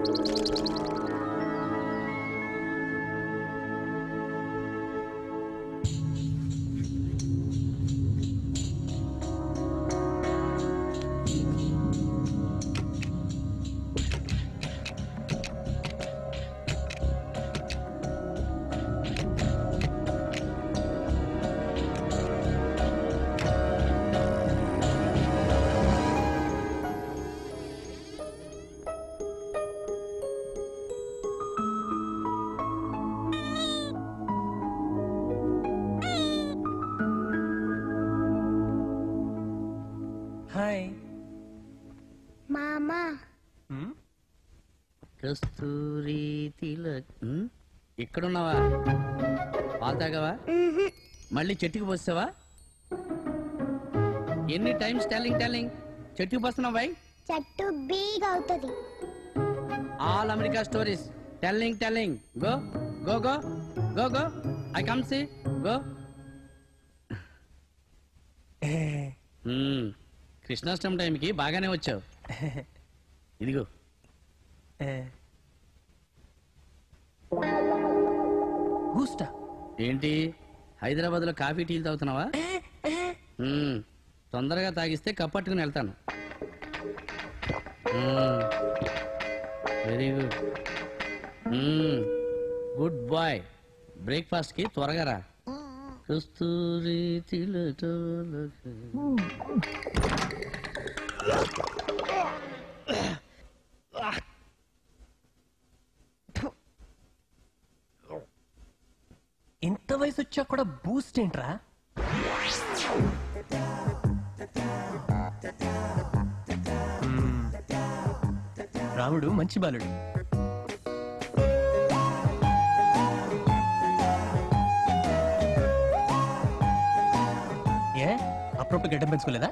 Hi మామా కస్తూరి తిలక్ ఉమ్, ఇక్కడున్నావా పాలు తాగావా మళ్ళీ చెట్టుకి పోస్తావా ఎన్ని టైమ్స్ టెల్లింగ్ టెల్లింగ్ చెట్టుకి పోస్తున్నావు బై చెట్టు బీగ్ అవుతుంది all America stories telling telling go go go go go I come see go Krishnashtami టైంకి బాగానే వచ్చావు ఇదిగో బూస్టా ఏంటి హైదరాబాద్ లో కాఫీ టీలు తాగుతున్నావా మ్మ్. తొందరగా తాగిస్తే కప్పట్టుకుని వెళ్తాను very good good boy breakfast కి త్వరగా రా కస్తూరి తిలతోలక. ఇంత వయసు వచ్చా కూడా బూస్ట్ ఏంట్రా మ్మ్. రాముడు మంచి బాలుడు ఏ అప్పుడప్పుడు గడ్డం పెంచుకోలేదా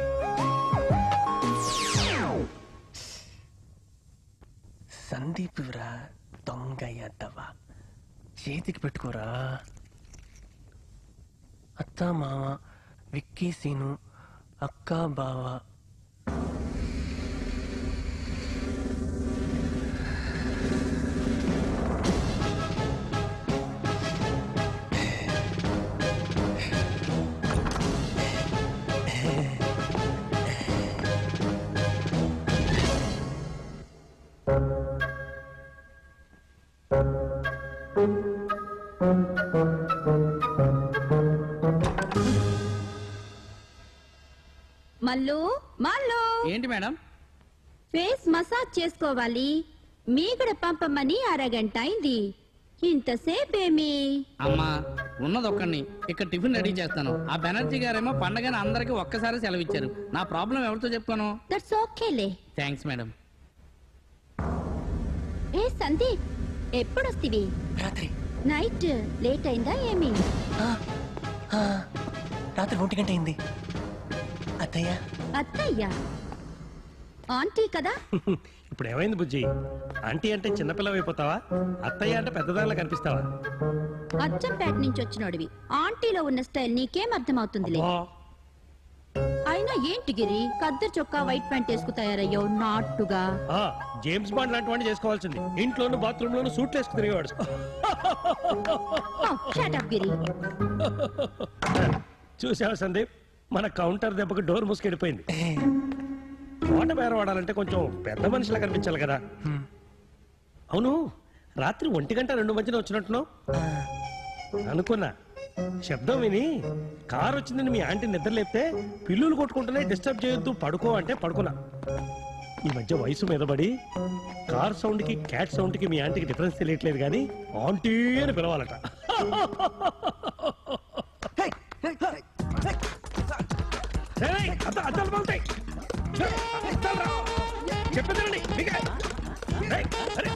సందీప్ రా దొంగ ఎద్దవా చేతికి పెట్టుకోరా అత్త మామ విక్కీ సీను అక్క బావ మల్లు మల్లు ఏంటి మేడం ఫేస్ మసాజ్ చేసుకోవాలి మీగడ పంపమని అరగంట అయింది ఇంతసేపేమి అమ్మా ఉన్నది ఒక్కడిని ఇక్కడ టిఫిన్ రెడీ చేస్తాను ఆ బెనర్జీ గారేమో పండగని అందరికి ఒక్కసారి సెలవిచ్చారు నా ప్రాబ్లం ఎవరితో చెప్పుకోను దట్స్ ఓకేలే థ్యాంక్స్ మేడం ఏ సందీప్ ఎప్పుడొస్తివి రాత్రి నైట్ లేట్ అయిందా ఏమి ఆ, ఆ, రాత్రి ఒంటి గంట అయింది అత్తయ్య అత్తయ్య ఆంటీ కదా ఇప్పుడు ఏమైంది బుజ్జి ఆంటీ అంటే చిన్నపిల్లవైపోతావా అత్తయ్య అంటే పెద్దదానిలా కనిపిస్తావా అచ్చంపేట నుంచి వచ్చినోడివి ఆంటీలో ఉన్న స్టైల్ నీకేం అర్థమవుతుందిలే అబ్బా, అయినా ఏంటి గిరి కద్దరు చొక్కా వైట్ ప్యాంట్ వేసుకు తయారయ్యావు నాటుగా ఆ, జేమ్స్ బాండ్ లాంటి వాడిని చేసుకోవాల్సింది ఇంట్లోను బాత్రూమ్ లోను సూట్లు వేసుకు తిరిగేవాడు షటప్ గిరి చూసావా సందీప్ మన కౌంటర్ దెబ్బకి డోర్ మూసుకెళ్ళిపోయింది తోట బేరవాడాలంటే కొంచెం పెద్ద మనిషిలా కనిపించాలి కదా అవును రాత్రి ఒంటి గంట రెండు మధ్యన వచ్చినట్టున్నావు అనుకున్నా శబ్దం విని కారు వచ్చిందని మీ ఆంటీ నిద్ర లేపితే పిల్లులు కొట్టుకుంటూనే డిస్టర్బ్ చేయొద్దు పడుకో అంటే పడుకున్నా ఈ మధ్య వయసు మీద పడి కార్ సౌండ్ కి క్యాట్ సౌండ్ కి మీ ఆంటీకి డిఫరెన్స్ తెలియట్లేదు కానీ ఆంటీ అని పిలవాలట ఏయ్, అద్ద- అద్దాలు పగులుతాయి. ఏయ్, అద్దాలు రా. చెప్పేదేనండి, మీకే. ఏయ్, అరే.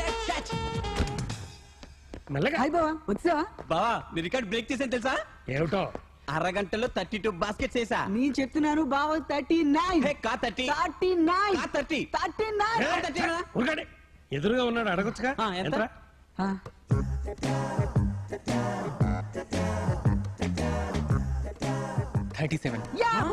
మెల్లగా హాయ్ బావా వచ్చావా బావా నీ రికార్డ్ బ్రేక్ చేసాను తెలుసా ఏమిటో అరగంటలో థర్టీ టూ బాస్కెట్ చేసా నేను చెప్తున్నాను బావ థర్టీ నైన్ హే, కా థర్టీ థర్టీ నైన్ కా థర్టీ థర్టీ నైన్ ఏయ్, ఊరుకోండి. ఎదురుగా ఉన్నాడు అడగొచ్చుగా ఆ, ఎంత? ఎంతరా? థర్టీ సెవెన్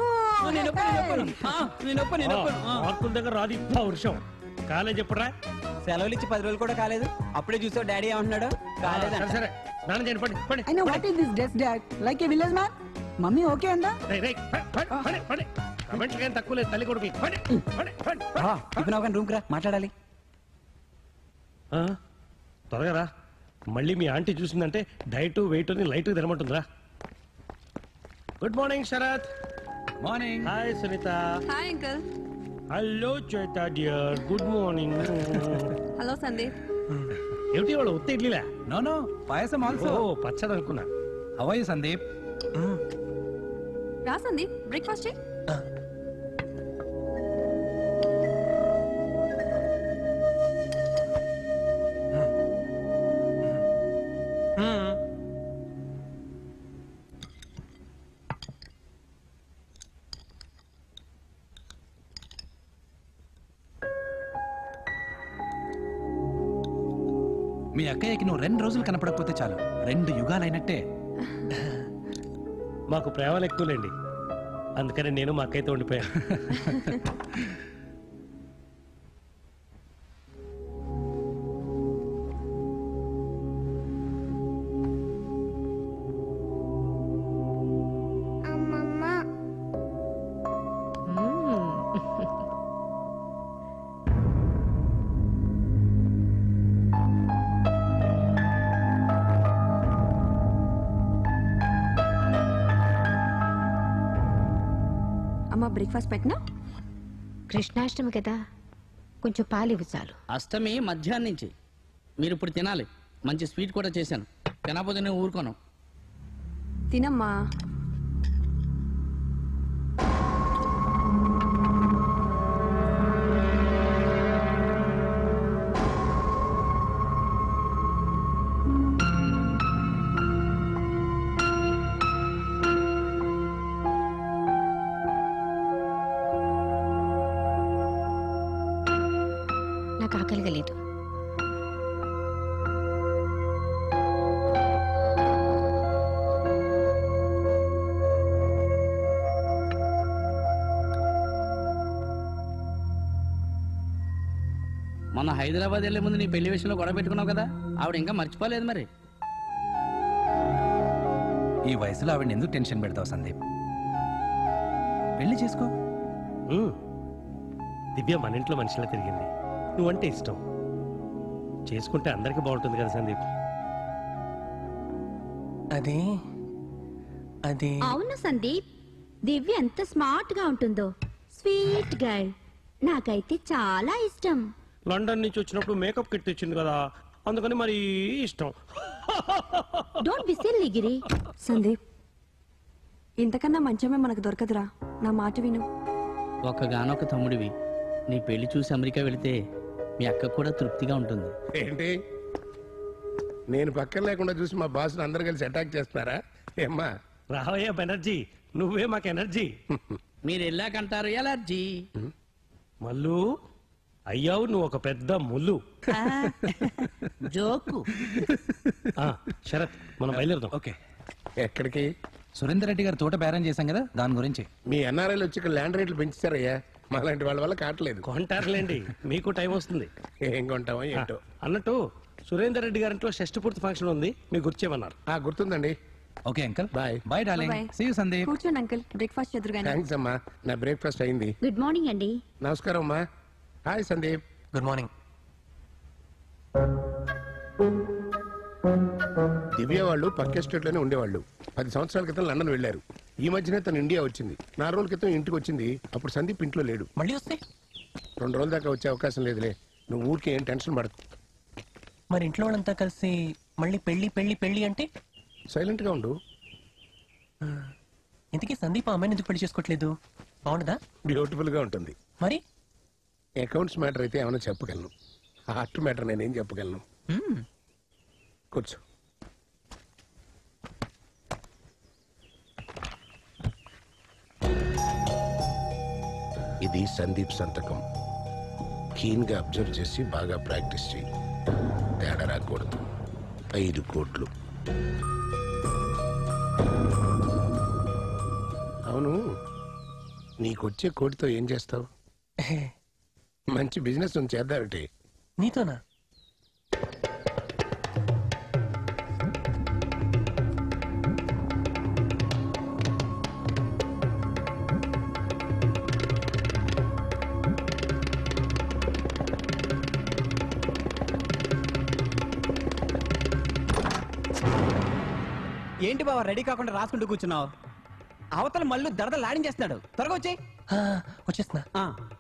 నేను ఒప్పుకోను, నేను ఒప్పుకోను. ఆ, నేను ఒప్పుకోను, నేను ఆ, ఒప్పుకోను. ఆ. మార్కుల దగ్గర రాదు ఇప్పుడు వర్షం కాలేజ్ ఎప్పుడురా సెలవులు ఇచ్చి పది రోజులు కూడా కాలేదు అప్పుడే చూసావు డాడీ ఏమంటున్నాడు సరే కాలేదంట సరే స్నానం చేయండి పడి పడి I know what is this dress, Dad? Like a village man? Mummy okay అందా రేయ్, రేయ్, పడి, పడి, పడి, పడి. కమెంట్లకి ఏం తక్కువ లేదు తల్లి కొడుకు పడి పడి, పడి, పడి. ఇప్పుడు ఒక రూమ్ రా మాట్లాడాలి ఆ, త్వరగా రా మళ్ళీ మీ ఆంటీ చూసిందంటే డైట్ వెయిట్ అని లైట్ తినమంటుందిరా good morning Sharath morning hi Sunitha hi uncle hello Shweta dear good morning hello Sandeep ఏమిటి వాళ్ళు ఉత్త ఇడ్లీలా నో నో పాయసం ఓ పచ్చడి అనుకున్నా హవాయి సందీప్ రా సందీప్ బ్రేక్ఫాస్ట్ చేయి మీ అక్కయ్యకి నువ్వు రెండు రోజులు కనపడకపోతే చాలు రెండు యుగాలైనట్టే మాకు ప్రేమలు ఎక్కువలేండి అందుకని నేను మా అక్కయ్యతో ఉండిపోయాను అమ్మమ్మ అమ్మ బ్రేక్ఫాస్ట్ పెట్టినా కృష్ణాష్టమి కదా కొంచెం పాలివ్వు చాలు అష్టమి మధ్యాహ్నం నుంచి మీరు ఇప్పుడు తినాలి మంచి స్వీట్ కూడా చేశాను తినకపోతే నేను ఊరుకోను తినమ్మా నాకు ఆకలిగా లేదు మొన్న హైదరాబాద్ వెళ్లే ముందు నీ పెళ్లి విషయంలో గొడవ పెట్టుకున్నావు కదా ఆవిడ ఇంకా మర్చిపోలేదు మరి ఈ వయసులో ఆవిడ ఎందుకు టెన్షన్ పెడతావు సందీప్ పెళ్లి చేసుకో ఉమ్. దివ్య మన ఇంట్లో మనిషిలా తిరిగింది నువ్వంటే ఇష్టం చేసుకుంటే అందరికీ బాగుంటుంది కదా సందీప్ అది అది అవును సందీప్ దివ్య ఎంత స్మార్ట్ గా ఉంటుందో స్వీట్ గర్ల్ నాకైతే చాలా ఇష్టం లండన్ నుంచి వచ్చినప్పుడు మేకప్ కిట్ తెచ్చింది కదా అందుకని మరి ఇష్టం don't be silly Giri Sandeep ఇంతకన్నా మంచమే మనకు దొరకదురా నా మాట విను ఒక్కగానొక్క తమ్ముడివి నీ పెళ్లి చూసి అమెరికా వెళితే మీ అక్క కూడా తృప్తిగా ఉంటుంది ఏంటి నేను పక్కన లేకుండా చూసి మా బాస్ని అందరు కలిసి అటాక్ చేస్తున్నారా ఏమ్మా రావయ్య బెనర్జీ నువ్వే మాకు ఎనర్జీ మీరు వెళ్ళాకంటారు ఎలర్జీ మల్లు అయ్యావు నువ్వు ఒక పెద్ద ముల్లు జోకు ఆ, శరత్ మనం బయలుదేరదాం ఓకే ఎక్కడికి సురేందర్ రెడ్డి గారి తోట బేరం చేశాం కదా దాని గురించి మీ ఎన్ఆర్ఐలు వచ్చి ఇక్కడ ల్యాండ్ రేట్లు పెంచుతారయ్యా మాలాంటి వాళ్ళ వల్ల కావట్లేదు కొంటారులేండి మీకు టైం వస్తుంది ఏం కొంటామో ఆ, ఏంటో అన్నట్టు సురేందర్ రెడ్డి గారింట్లో షష్టి పూర్తి ఫంక్షన్ ఉంది మీకు గుర్చేమన్నారు ఆ గుర్తుందండి okay uncle bye bye darling Bye. See you Sandeep కూర్చోండి అంకుల్ బ్రేక్ఫాస్ట్ చేద్దరు కానీ థ్యాంక్స్ అమ్మా నా బ్రేక్ఫాస్ట్ అయింది గుడ్ మార్నింగ్ అండి నమస్కారం అమ్మా hi Sandeep good morning Divya వాళ్ళు పక్క స్టేట్ లోనే ఉండేవాళ్ళు పది సంవత్సరాల క్రితం లండన్ వెళ్ళారు ఈ మధ్యనే తను ఇండియా వచ్చింది నాలుగు రోజుల క్రితం ఇంటికి వచ్చింది అప్పుడు సందీప్ ఇంట్లో లేడు మళ్ళీ వస్తే రెండు రోజుల దాకా వచ్చే అవకాశం లేదులే నువ్వు ఊరికే ఏం టెన్షన్ పడకు మరి ఇంట్లో వాళ్ళంతా కలిసి మళ్ళీ పెళ్లి పెళ్లి పెళ్లి అంటే సైలెంట్ గా ఉండు ఇంతకీ సందీప్ ఆ అమ్మాయిని ఎందుకు పెళ్లి చేసుకోవట్లేదు బాగుండదా బ్యూటిఫుల్ గా ఉంటుంది మరి అకౌంట్స్ మ్యాటర్ అయితే ఏమైనా చెప్పగలను హార్ట్ మ్యాటర్ నేనేం చెప్పగలను మ్మ్. కూర్చో ఇది సందీప్ సంతకం కీన్ గా అబ్జర్వ్ చేసి బాగా ప్రాక్టీస్ చేయి తేడా రాకూడదు ఐదు కోట్లు అవును నీకొచ్చే కోటితో ఏం చేస్తావు మంచి బిజినెస్ ఉంది చేద్దామిటి నీతోనా ఏంటి బావ రెడీ కాకుండా రాసుకుంటూ కూర్చున్నావు అవతల మళ్ళీ దడద లాడించేస్తున్నాడు త్వరగా వచ్చి ఆ, వచ్చేస్తున్నా